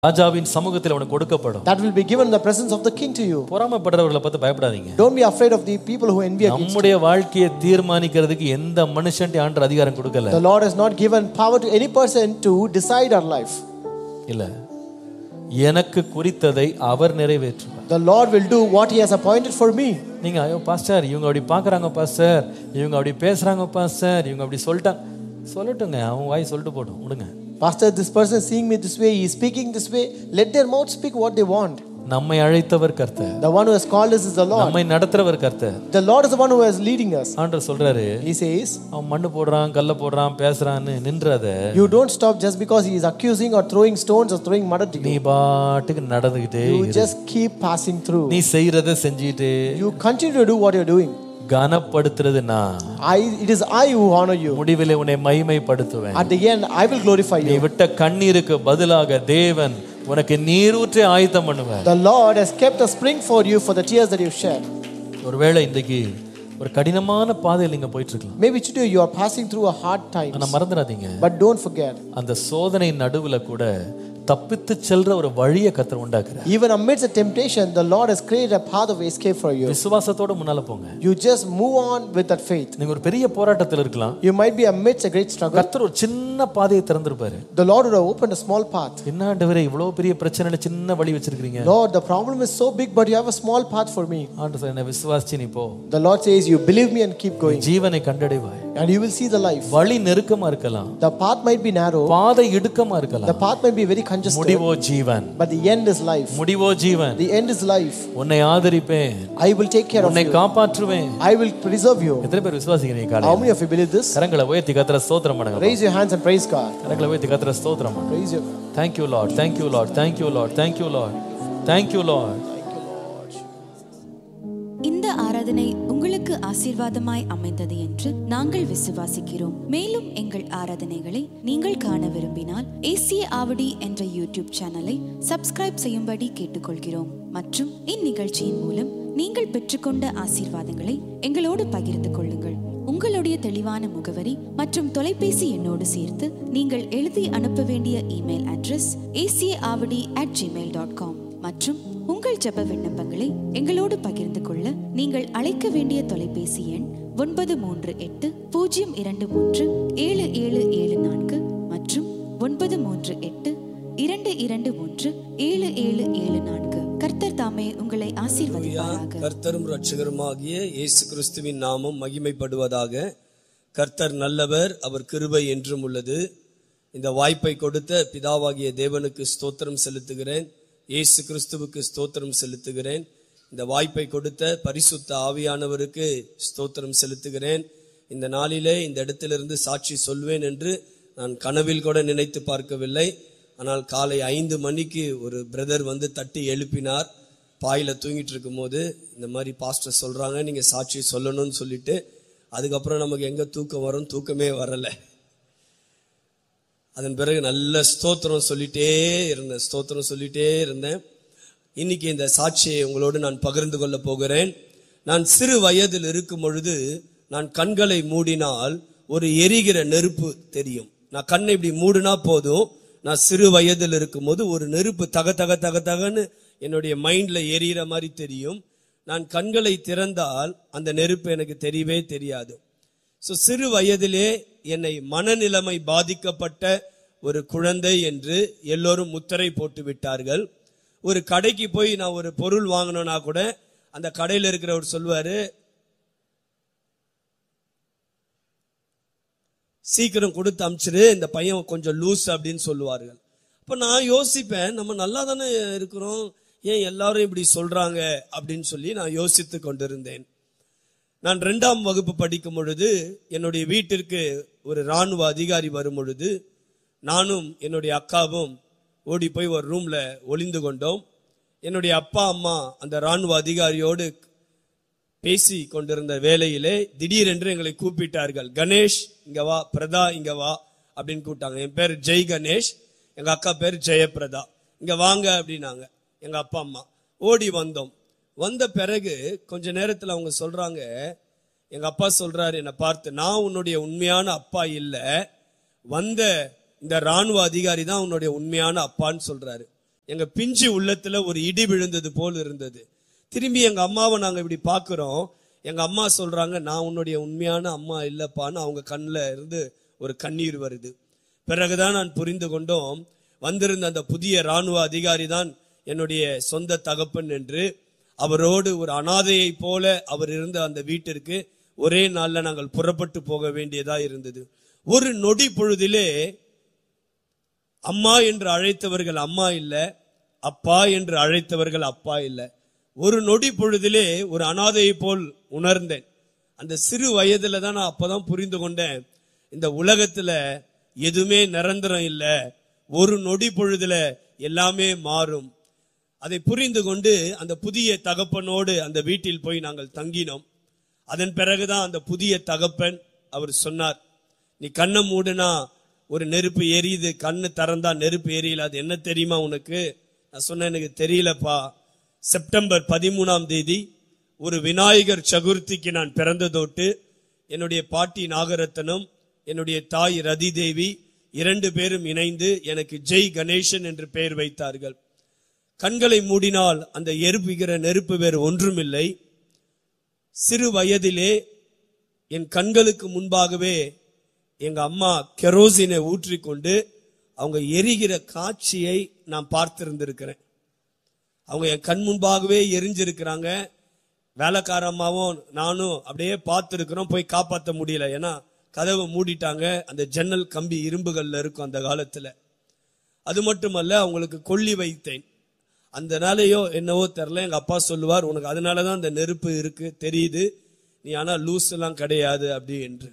ராஜாவின் சமூகத்தில் அவனுக்கு கொடுக்கப்படும் that will be given in the presence of the king to you. பொறாமைப்படுறவர்களை பார்த்து பயப்படாதீங்க Don't be afraid of the people who envy against நம்முடைய வாழ்க்கையை தீர்மானிக்கிறதுக்கு எந்த மனுஷன்ட்டு ஆண்டு அதிகாரம் கொடுக்கல The Lord has not given power to any person to decide our life. இல்ல எனக்கு குறித்ததை அவர் நிறைவேற்றுவார் The Lord will do what He has appointed for me. நீங்க ஐயோ பாஸ்டர் இவங்க அப்படி பார்க்கறாங்க பாஸ்டர் இவங்க அப்படி பேசுறாங்க பாஸ்டர் இவங்க அப்படி சொல்லிட்டாங்க சொல்லட்டுங்க அவன் வாய் சொல்லிட்டு போட்டும் விடுங்க Pastor, this person is seeing me this way, he is speaking this way. Let their mouth speak what they want. நம்மை அழைத்தவர் கர்த்தர் The one who has called us is the Lord. நம்மை நடத்துறவர் கர்த்தர் The Lord is the one who is leading us. ஆண்டவர் சொல்றாரு He says, அவன் மண்ணு போடுறான் கல்ல போடுறான் பேசுறான்னு நின்றாத You don't stop just because he is accusing or throwing stones or throwing mud at நீ you. பாட்டுக்கு நடந்துகிட்டே You இரு. just keep passing through. நீ செய்யறத செஞ்சுட்டு You continue to do what you're doing. கனப்படுத்துறது நான் I, it is I who honor you. முடிவிலே உன்னை மகிமைப்படுத்துவேன் At the end, I will glorify நீ you. விட்ட கண்ணீருக்கு பதிலாக தேவன் உனக்கு நீரூற்றி ஆயத்தம் பண்ணுவார் The Lord has kept a spring for you for the tears that you shed. ஒருவேளை இன்றைக்கு ஒரு கடினமான பாதையில் நீங்க போயிட்டு இருக்கலாம் Maybe today you are passing through a hard time. ஆனா மறந்துடாதீங்க But don't forget, அந்த சோதனை நடுவுல கூட தப்பித்து செல்ற ஒரு வழியை கத்தர் உண்டாக்குறார் even amidst the temptation, the Lord has created a path of escape for you. விசுவாசத்தோட முன்னால போங்க You just move on with that faith. நீங்க ஒரு பெரிய போராட்டத்தில் இருக்கலாம் You might be amidst a great struggle. கர்த்தர் ஒரு சின்ன பாதையை திறந்திருப்பாரு The Lord would have opened a small path. என்ன ஆண்டவரே இவ்வளவு பெரிய பிரச்சனையில சின்ன வழி வச்சிருக்கீங்க Lord, the problem is so big, but you have a small path for me. ஆண்டு என்ன விசுவாசிச்சு நீ போ The Lord says, You believe me and keep going, ஜீவனை கண்டடைவாய் and you will see the life. வழி நெருக்கமா இருக்கலாம் The path might be narrow, பாதை இடுக்கமா the இருக்கலாம் path might be very congested, முடிவோ ஜீவன் but the end is life. முடிவோ ஜீவன் The end is life. உன்னை ஆதரிப்பேன் I will take care of உன்னை you. காப்பாற்றுவேன் I will preserve you. எத்தனை பேர் விசுவாசிக்கிறீங்க How காலையில many of you believe this? கரங்களை உயர்த்தி கத்திர ஸ்தோத்திரம் பண்ணுங்க Raise your hands and praise God. கரங்களை உயர்த்தி கத்திர ஸ்தோத்திரம் பண்ணுங்க Praise you. Thank you Lord thank you Lord thank you Lord thank you Lord thank you Lord இந்த ஆராதனை உங்களுக்கு ஆசீர்வாதமாய் அமைந்தது என்று நாங்கள் விசுவாசிக்கிறோம் மேலும் எங்கள் ஆராதனைகளை நீங்கள் காண விரும்பினால் ஏசிய ஆவடி என்ற யூடியூப் சேனலை சப்ஸ்கிரைப் செய்யும்படி கேட்டுக்கொள்கிறோம் மற்றும் இந்நிகழ்ச்சியின் மூலம் நீங்கள் பெற்றுக்கொண்ட ஆசீர்வாதங்களை எங்களோடு பகிர்ந்து கொள்ளுங்கள் உங்களுடைய தெளிவான முகவரி மற்றும் தொலைபேசி எண்ணோடு சேர்த்து நீங்கள் எழுதி அனுப்ப வேண்டிய இமெயில் அட்ரஸ் ஏசிய Avadi at Gmail dot com மற்றும் உங்கள் ஜெப விண்ணப்பங்களை எங்களோடு பகிர்ந்து கொள்ள நீங்கள் அழைக்க வேண்டிய தொலைபேசி எண் ஒன்பது மூன்று எட்டு பூஜ்ஜியம் இரண்டு மூன்று ஏழு ஏழு ஏழு நான்கு மற்றும் ஒன்பது மூன்று எட்டு இரண்டு இரண்டு மூன்று ஏழு ஏழு ஏழு நான்கு கர்த்தர் தாமே உங்களை ஆசீர்வதிப்பாராக கர்த்தரும் ரட்சகருமாகிய இயேசு கிறிஸ்துவின் நாமம் மகிமைப்படுவதாக கர்த்தர் நல்லவர் அவர் கிருபை என்றும் உள்ளது இந்த வாய்ப்பை கொடுத்த பிதாவாகிய தேவனுக்கு ஸ்தோத்திரம் செலுத்துகிறேன் இயேசு கிறிஸ்துவுக்கு ஸ்தோத்திரம் செலுத்துகிறேன் இந்த வாய்ப்பை கொடுத்த பரிசுத்த ஆவியானவருக்கு ஸ்தோத்திரம் செலுத்துகிறேன் இந்த நாளிலே இந்த இடத்திலிருந்து சாட்சி சொல்வேன் என்று நான் கனவில் கூட நினைத்து பார்க்கவில்லை ஆனால் காலை ஐந்து மணிக்கு ஒரு பிரதர் வந்து தட்டி எழுப்பினார் பாயில தூங்கிட்டு இருக்கும்போது இந்த மாதிரி பாஸ்டர் சொல்றாங்க நீங்க சாட்சி சொல்லணும்னு சொல்லிட்டு அதுக்கப்புறம் நமக்கு எங்க தூக்கம் வரும் தூக்கமே வரல அதன் பிறகு நல்ல ஸ்தோத்திரம் சொல்லிட்டே இருந்தேன் ஸ்தோத்திரம் சொல்லிட்டே இருந்தேன் இன்னைக்கு இந்த சாட்சியை உங்களோடு நான் பகிர்ந்து கொள்ள போகிறேன் நான் சிறு வயதில் இருக்கும் பொழுது நான் கண்களை மூடினால் ஒரு எரிகிற நெருப்பு தெரியும் நான் கண்ணை இப்படி மூடினா போதும் நான் சிறு வயதில் இருக்கும்போது ஒரு நெருப்பு தக தக தக தகன்னு என்னுடைய மைண்ட்ல எரியிற மாதிரி தெரியும் நான் கண்களை திறந்தால் அந்த நெருப்பு எனக்கு தெரியவே தெரியாது ஸோ சிறு வயதிலே என்னை மனநிலைமை பாதிக்கப்பட்ட ஒரு குழந்தை என்று எல்லோரும் முத்திரை போட்டு விட்டார்கள் ஒரு கடைக்கு போய் நான் ஒரு பொருள் வாங்கணும்னா கூட அந்த கடையில் இருக்கிறவர் சொல்வாரு சீக்கிரம் கொடுத்து அமிச்சிரு இந்த பையன் கொஞ்சம் லூஸ் அப்படின்னு சொல்லுவார்கள் அப்ப நான் யோசிப்பேன் நம்ம நல்லா தானே இருக்கிறோம் ஏன் எல்லாரும் இப்படி சொல்றாங்க அப்படின்னு சொல்லி நான் யோசித்து கொண்டிருந்தேன் நான் ரெண்டாம் வகுப்பு படிக்கும் பொழுது என்னுடைய வீட்டிற்கு ஒரு ராணுவ அதிகாரி வரும் பொழுது நானும் என்னுடைய அக்காவும் ஓடி போய் ஒரு ரூம்ல ஒளிந்து கொண்டோம் என்னுடைய அப்பா அம்மா அந்த ராணுவ அதிகாரியோடு பேசி கொண்டிருந்த வேளையிலே திடீரென்று எங்களை கூப்பிட்டார்கள் கணேஷ் இங்க வா பிரதா இங்க வா அப்படின்னு கூப்பிட்டாங்க என் பேர் ஜெய் கணேஷ் எங்க அக்கா பேர் ஜெயபிரதா இங்க வாங்க அப்படின்னாங்க எங்க அப்பா அம்மா ஓடி வந்தோம் வந்த பிறகு கொஞ்ச நேரத்துல அவங்க சொல்றாங்க எங்க அப்பா சொல்றாரு என்னை பார்த்து நான் உன்னுடைய உண்மையான அப்பா இல்ல வந்த இந்த ராணுவ அதிகாரி தான் உன்னுடைய உண்மையான அப்பான்னு சொல்றாரு எங்க பிஞ்சு உள்ளத்துல ஒரு இடி விழுந்தது போல் இருந்தது திரும்பி எங்க அம்மாவை நாங்க இப்படி பாக்குறோம் எங்க அம்மா சொல்றாங்க நான் உன்னுடைய உண்மையான அம்மா இல்லப்பான்னு அவங்க கண்ணுல இருந்து ஒரு கண்ணீர் வருது பிறகுதான் நான் புரிந்து கொண்டோம் வந்திருந்த அந்த புதிய ராணுவ அதிகாரி தான் என்னுடைய சொந்த தகப்பன் என்று அவரோடு ஒரு அனாதையை போல அவர் இருந்த அந்த வீட்டிற்கு ஒரே நாள்ல நாங்கள் புறப்பட்டு போக வேண்டியதா இருந்தது ஒரு நொடி பொழுதிலே அம்மா என்று அழைத்தவர்கள் அம்மா இல்ல அப்பா என்று அழைத்தவர்கள் அப்பா இல்ல ஒரு நொடி பொழுதிலே ஒரு அனாதையை போல் உணர்ந்தேன் அந்த சிறு வயதுல தான் நான் அப்பதான் புரிந்து கொண்டேன் இந்த உலகத்துல எதுவுமே நிரந்தரம் இல்ல ஒரு நொடி பொழுதுல எல்லாமே மாறும் அதை புரிந்து கொண்டு அந்த புதிய தகப்பனோடு அந்த வீட்டில் போய் நாங்கள் தங்கினோம் அதன் பிறகுதான் அந்த புதிய தகப்பன் அவர் சொன்னார் நீ கண்ணை மூடுனா ஒரு நெருப்பு எரியுது கண்ணு திறந்தா நெருப்பு எரியல அது என்ன தெரியுமா உனக்கு நான் சொன்னேன் எனக்கு தெரியலப்பா செப்டம்பர் பதிமூணாம் தேதி ஒரு விநாயகர் சதுர்த்திக்கு நான் பிறந்ததோட்டு என்னுடைய பாட்டி நாகரத்னம் என்னுடைய தாய் ரதி தேவி இரண்டு பேரும் இணைந்து எனக்கு ஜெய் கணேசன் என்று பெயர் வைத்தார்கள் கண்களை மூடினால் அந்த எரிப்புகிற நெருப்பு வேறு ஒன்றுமில்லை சிறு வயதிலே என் கண்களுக்கு முன்பாகவே எங்க அம்மா கெரோசினை ஊற்றிக்கொண்டு அவங்க எரிகிற காட்சியை நான் பார்த்திருந்திருக்கிறேன் அவங்க என் கண் முன்பாகவே எரிஞ்சிருக்கிறாங்க வேலைக்கார அம்மாவும் நானும் அப்படியே பார்த்திருக்கிறோம் போய் காப்பாற்ற முடியல ஏன்னா கதவை மூடிட்டாங்க அந்த ஜன்னல் கம்பி இரும்புகள்ல இருக்கும் அந்த காலத்துல அது மட்டுமல்ல அவங்களுக்கு கொல்லி வைத்தேன் அந்த நாளையோ என்னவோ தெரில எங்க அப்பா சொல்லுவார் உனக்கு அதனாலதான் அந்த நெருப்பு இருக்கு தெரியுது நீ ஆனா லூஸ் எல்லாம் கிடையாது அப்படி என்று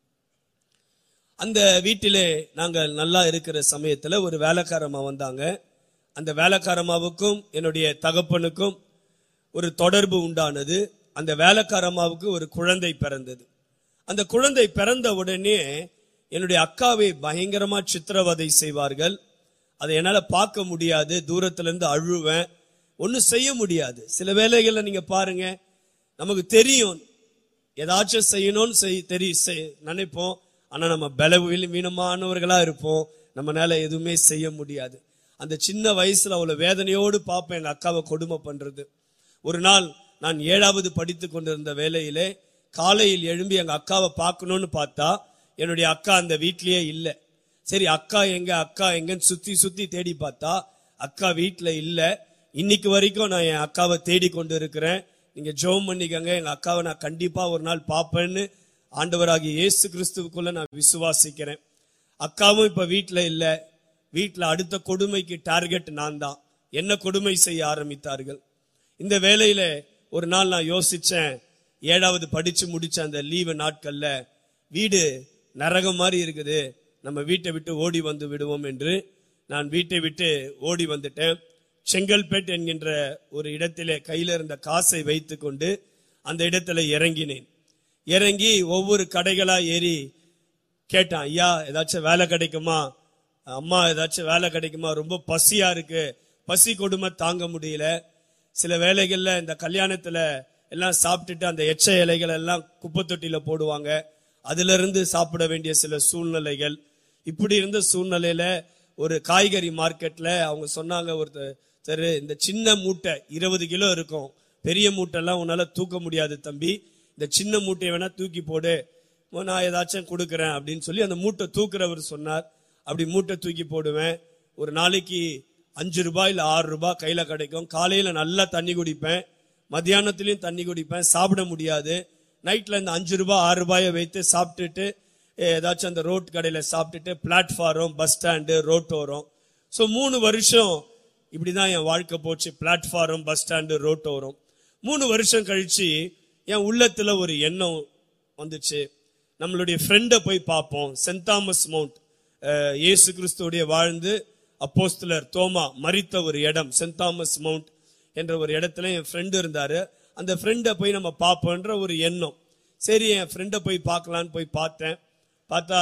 அந்த வீட்டிலே நாங்கள் நல்லா இருக்கிற சமயத்துல ஒரு வேலைக்காரம்மா வந்தாங்க அந்த வேலைக்காரம்மாவுக்கும் என்னுடைய தகப்பனுக்கும் ஒரு தொடர்பு உண்டானது அந்த வேலைக்காரம்மாவுக்கு ஒரு குழந்தை பிறந்தது அந்த குழந்தை பிறந்த உடனே என்னுடைய அக்காவை பயங்கரமா சித்திரவதை செய்வார்கள் அதை என்னால பார்க்க முடியாது தூரத்துல இருந்து அழுவேன் ஒன்னும் செய்ய முடியாது சில வேலைகள்ல நீங்க பாருங்க நமக்கு தெரியும் ஏதாச்சும் செய்யணும்னு செய் தெரிய செய்- நினைப்போம் ஆனா நம்ம பலவீன வீணமானவர்களா இருப்போம் நம்மளால எதுவுமே செய்ய முடியாது அந்த சின்ன வயசுல அவ்வளவு வேதனையோடு பார்ப்பேன் எங்க அக்காவை கொடுமை பண்றது ஒரு நாள் நான் ஏழாவது படித்து கொண்டிருந்த வேலையிலே காலையில் எழும்பி எங்க அக்காவை பார்க்கணும்னு பார்த்தா என்னுடைய அக்கா அந்த வீட்லயே இல்ல சரி அக்கா எங்க அக்கா எங்கன்னு சுத்தி சுத்தி தேடி பார்த்தா அக்கா வீட்ல இல்ல இன்னைக்கு வரைக்கும் நான் என் அக்காவை தேடி கொண்டு இருக்கிறேன் நீங்க ஜெபம் பண்ணிக்கங்க எங்க அக்காவை நான் கண்டிப்பா ஒரு நாள் பார்ப்பேன்னு ஆண்டவராகிய இயேசு கிறிஸ்துவுக்குள்ள நான் விசுவாசிக்கிறேன் அக்காவும் இப்ப வீட்ல இல்ல வீட்ல அடுத்த கொடுமைக்கு டார்கெட் நான் தான் என்ன கொடுமை செய்ய ஆரம்பித்தார்கள் இந்த வேலையில ஒரு நாள் நான் யோசிச்சேன் ஏழாவது படிச்சு முடிச்ச அந்த லீவு நாட்கள்ல வீடு நரகம் மாதிரி இருக்குது நம்ம வீட்டை விட்டு ஓடி வந்து விடுவோம் என்று நான் வீட்டை விட்டு ஓடி வந்துட்டேன் செங்கல்பேட் என்கின்ற ஒரு இடத்திலே கையில இருந்த காசை வைத்துக்கொண்டு அந்த இடத்துல இறங்கினேன் இறங்கி ஒவ்வொரு கடைகளா ஏறி கேட்டான் ஐயா ஏதாச்சும் வேலை கிடைக்குமா அம்மா ஏதாச்சும் வேலை கிடைக்குமா ரொம்ப பசியா இருக்கு பசி கொடுமை தாங்க முடியல சில வேலைகள்ல இந்த கல்யாணத்துல எல்லாம் சாப்பிட்டுட்டு அந்த எச்ச இலைகள் எல்லாம் குப்பை தொட்டியில போடுவாங்க அதுல இருந்து சாப்பிட வேண்டிய சில சூழ்நிலைகள் இப்படி இருந்த சூழ்நிலையில ஒரு காய்கறி மார்க்கெட்ல அவங்க சொன்னாங்க ஒருத்தர் சரி இந்த சின்ன மூட்டை இருபது கிலோ இருக்கும் பெரிய மூட்டைலாம் உன்னால தூக்க முடியாது தம்பி இந்த சின்ன மூட்டையை வேணா தூக்கி போடு மோ, நான் ஏதாச்சும் கொடுக்குறேன் அப்படின்னு சொல்லி அந்த மூட்டை தூக்குறவர் சொன்னார் அப்படி மூட்டை தூக்கி போடுவேன் ஒரு நாளைக்கு அஞ்சு ரூபாய் இல்ல ஆறு ரூபாய் கையில கிடைக்கும் காலையில நல்லா தண்ணி குடிப்பேன் மத்தியானத்திலயும் தண்ணி குடிப்பேன் சாப்பிட முடியாது நைட்ல இந்த அஞ்சு ரூபாய் ஆறு ரூபாயை வைத்து சாப்பிட்டுட்டு ஏ, ஏதாச்சும் அந்த ரோட் கடையில சாப்பிட்டுட்டு பிளாட்ஃபார்ம் பஸ் ஸ்டாண்டு ரோட்டோரம் ஸோ மூணு வருஷம் இப்படிதான் என் வாழ்க்கை போச்சு பிளாட்ஃபார்ம் பஸ் ஸ்டாண்டு ரோட்டோரம் மூணு வருஷம் கழிச்சு என் உள்ளத்துல ஒரு எண்ணம் வந்துச்சு நம்மளுடைய ஃப்ரெண்டை போய் பார்ப்போம் சென்ட் தாமஸ் மவுண்ட் அஹ், இயேசு கிறிஸ்துவுடைய வாழ்ந்து அப்போஸ்தலர் தோமா மரித்த ஒரு இடம் சென்ட் தாமஸ் மவுண்ட் என்ற ஒரு இடத்துல என் ஃப்ரெண்டு இருந்தாரு அந்த ஃப்ரெண்டை போய் நம்ம பார்ப்போன்ற ஒரு எண்ணம் சரி என் ஃப்ரெண்டை போய் பார்க்கலான்னு போய் பார்த்தேன் பார்த்தா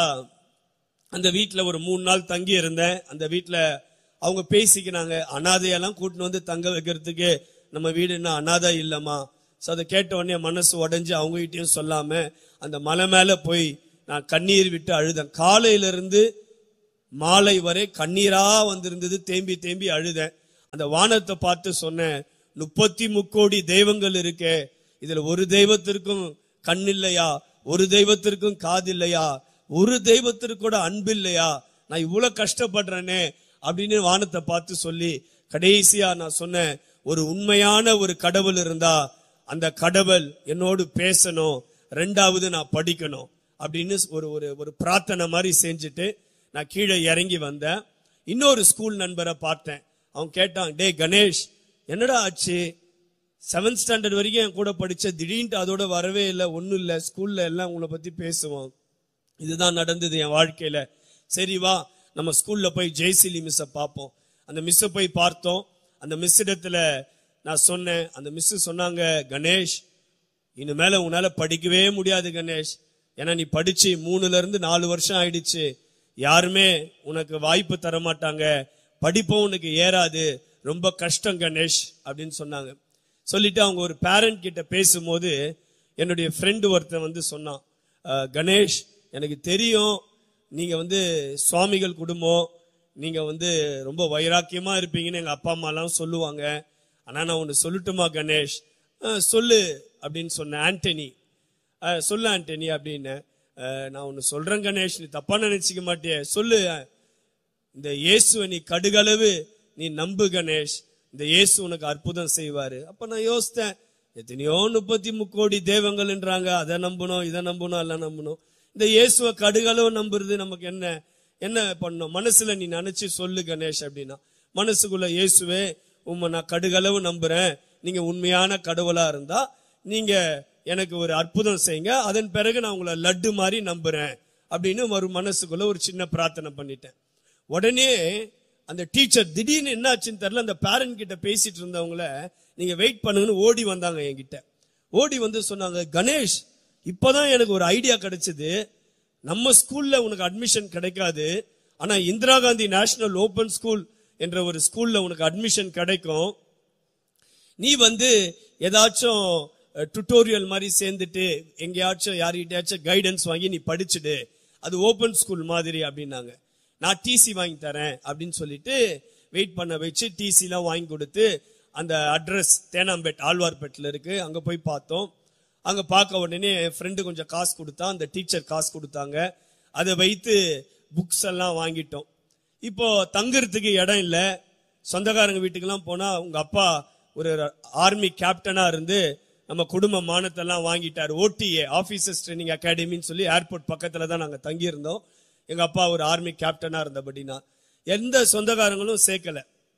அந்த வீட்ல ஒரு மூணு நாள் தங்கி இருந்தேன் அந்த வீட்ல அவங்க பேசிக்கினாங்க அனாதையெல்லாம் கூட்டின்னு வந்து தங்க வைக்கிறதுக்கு நம்ம வீடு என்ன அனாதை இல்லம்மா ஸோ அதை கேட்ட உடனே என் மனசு உடைஞ்சு அவங்ககிட்டயும் சொல்லாம அந்த மலை மேல போய் நான் கண்ணீர் விட்டு அழுதேன் காலையில இருந்து மாலை வரை கண்ணீரா வந்திருந்தது தேம்பி தேம்பி அழுதேன் அந்த வானத்தை பார்த்து சொன்னேன் முப்பத்தி முக்கோடி தெய்வங்கள் இருக்கே இதுல ஒரு தெய்வத்திற்கும் கண் இல்லையா ஒரு தெய்வத்திற்கும் காது இல்லையா ஒரு தெய்வத்திற்கு கூட அன்பு இல்லையா நான் இவ்வளவு கஷ்டப்படுறேனே அப்படின்னு வானத்தை பார்த்து சொல்லி கடைசியா நான் சொன்னேன் ஒரு உண்மையான ஒரு கடவுள் இருந்தா அந்த கடவுள் என்னோடு பேசணும் ரெண்டாவது நான் படிக்கணும் அப்படின்னு ஒரு ஒரு ஒரு பிரார்த்தனை மாதிரி செஞ்சுட்டு நான் கீழே இறங்கி வந்தேன் இன்னொரு ஸ்கூல் நண்பரை பார்த்தேன் அவன் கேட்டான் டேய் கணேஷ் என்னடா ஆச்சு செவன்த் ஸ்டாண்டர்ட் வரைக்கும் என் கூட படிச்ச திடீர்னு அதோட வரவே இல்லை ஒன்றும் இல்லை ஸ்கூல்ல எல்லாம் உங்களை பத்தி பேசுவோம் இதுதான் நடந்தது என் வாழ்க்கையில சரி வா நம்ம ஸ்கூல்ல போய் ஜெய்சிலி மிஸ்ஸை பார்ப்போம் அந்த மிஸ்ஸை போய் பார்த்தோம் அந்த மிஸ் இடத்துல நான் சொன்னேன் அந்த மிஸ் சொன்னாங்க கணேஷ் இனிமேல உன்னால படிக்கவே முடியாது கணேஷ் ஏன்னா நீ படிச்சு மூணுல இருந்து நாலு வருஷம் ஆயிடுச்சு யாருமே உனக்கு வாய்ப்பு தர மாட்டாங்க படிப்பும் உனக்கு ஏறாது ரொம்ப கஷ்டம் கணேஷ் அப்படின்னு சொன்னாங்க சொல்லிட்டு அவங்க ஒரு பேரண்ட் கிட்ட பேசும்போது என்னுடைய ஃப்ரெண்டு ஒருத்தன் வந்து சொன்னான் "அஹ், கணேஷ் எனக்கு தெரியும் நீங்க வந்து சுவாமிகள் குடும்பம் நீங்க வந்து ரொம்ப வைராக்கியமா இருப்பீங்கன்னு எங்க அப்பா அம்மா எல்லாம் சொல்லுவாங்க ஆனா நான் ஒன்னு சொல்லட்டுமா கணேஷ் "அஹ், சொல்லு அப்படின்னு சொன்னேன் ஆண்டனி "அஹ், சொல்லு ஆண்டனி அப்படின்னு "அஹ், நான் ஒன்னு சொல்றேன் கணேஷ் நீ தப்பா நினைச்சுக்க மாட்டியே சொல்லு இந்த இயேசுவை நீ கடுகளவு நீ நம்பு கணேஷ் இந்த இயேசு உனக்கு அற்புதம் செய்வாரு அப்ப நான் யோசித்தேன் எத்தனையோ முப்பத்தி முக்கோடி தெய்வங்கள்ன்றாங்க அதை நம்பணும் இதை நம்பணும் எல்லாம் நம்பணும் இந்த இயேசுவை கடுகளவு நம்புறது நமக்கு என்ன என்ன பண்ணணும் மனசுல நீ நினைச்சு சொல்லு கணேஷ் அப்படின்னா மனசுக்குள்ள இயேசுவே உம்மை நான் கடுகளவு நம்புறேன் நீங்க உண்மையான கடவுளா இருந்தா நீங்க எனக்கு ஒரு அற்புதம் செய்யுங்க அதன் பிறகு நான் உங்களை லட்டு மாதிரி நம்புறேன் அப்படின்னு ஒரு மனசுக்குள்ள ஒரு சின்ன பிரார்த்தனை பண்ணிட்டேன் உடனே அந்த டீச்சர் திடீர்னு என்ன ஆச்சுன்னு தெரியல அந்த பேரண்ட் கிட்ட பேசிட்டு இருந்தவங்கள நீங்க வெயிட் பண்ணுங்கன்னு ஓடி வந்தாங்க என்கிட்ட ஓடி வந்து சொன்னாங்க கணேஷ் இப்பதான் எனக்கு ஒரு ஐடியா கிடைச்சது நம்ம ஸ்கூல்ல உனக்கு அட்மிஷன் கிடைக்காது ஆனா Indira Gandhi national open school என்ற ஒரு ஸ்கூல்ல உனக்கு அட்மிஷன் கிடைக்கும் நீ வந்து ஏதாச்சும் டுட்டோரியல் மாதிரி சேர்ந்துட்டு எங்கேயாச்சும் யார்கிட்டயாச்சும் கைடன்ஸ் வாங்கி நீ படிச்சுடு அது ஓபன் ஸ்கூல் மாதிரி அப்படின்னாங்க நான் டிசி வாங்கி தரேன் அப்படின்னு சொல்லிட்டு வெயிட் பண்ண வச்சு டிசி எல்லாம் வாங்கி கொடுத்து அந்த அட்ரஸ் தேனாம்பேட் ஆழ்வார்பேட்டில் இருக்கு அங்க போய் பார்த்தோம் அங்க பார்க்க உடனே என் ஃப்ரெண்டு கொஞ்சம் காசு கொடுத்தா அந்த டீச்சர் காசு கொடுத்தாங்க அதை வைத்து புக்ஸ் எல்லாம் வாங்கிட்டோம் இப்போ தங்குறதுக்கு இடம் இல்ல சொந்தக்காரங்க வீட்டுக்கெல்லாம் போனா உங்க அப்பா ஒரு ஆர்மி கேப்டனா இருந்து நம்ம குடும்ப மானத்தெல்லாம் வாங்கிட்டாரு ஓடிஏ ஆபீசர்ஸ் ட்ரைனிங் அகாடமின்னு சொல்லி ஏர்போர்ட் பக்கத்துல தான் நாங்க தங்கி இருந்தோம் எங்க அப்பா ஒரு ஆர்மி கேப்டனா இருந்தபடினா எந்த சொந்தக்காரங்களும் சேர்க்கல